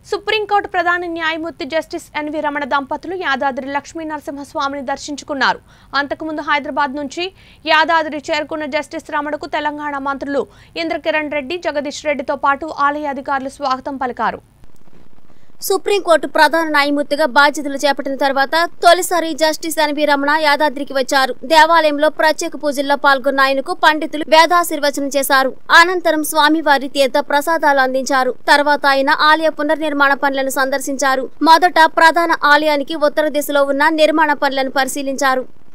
supreme court ప్రధాన న్యాయమూర్తి justice N V Ramana దంపతులు యాదాద్రి లక్ష్మీ నరసింహస్వామిని దర్శించుకున్నారు అంతకుముందు హైదరాబాద్ నుంచి యాదాద్రి చేరుకున్న జస్టిస్ రమణకు తెలంగాణ మంత్రులు ఇంద్రకిరణ్ రెడ్డి జగదీష్ రెడ్డితో పాటు ఆలయ అధికారులు స్వాగతం పలికారు సుప్రీంకోర్టు ప్రధాన న్యాయమూర్తిగా బాధ్యతలు చేపట్టిన తర్వాత తొలిసారి జస్టిస్ ఎన్వి రమణ యాదాద్రికి వచ్చారు దేవాలయంలో ప్రత్యేక పూజల్లో పాల్గొన్న ఆయనకు పండితులు వేదాశీర్వచనం చేశారు అనంతరం స్వామివారి తీర్థ ప్రసాదాలు అందించారు తర్వాత ఆయన ఆలయ పునర్నిర్మాణ పనులను సందర్శించారు మొదట ప్రధాన ఆలయానికి ఉత్తర దిశలో ఉన్న నిర్మాణ పనులను పరిశీలించారు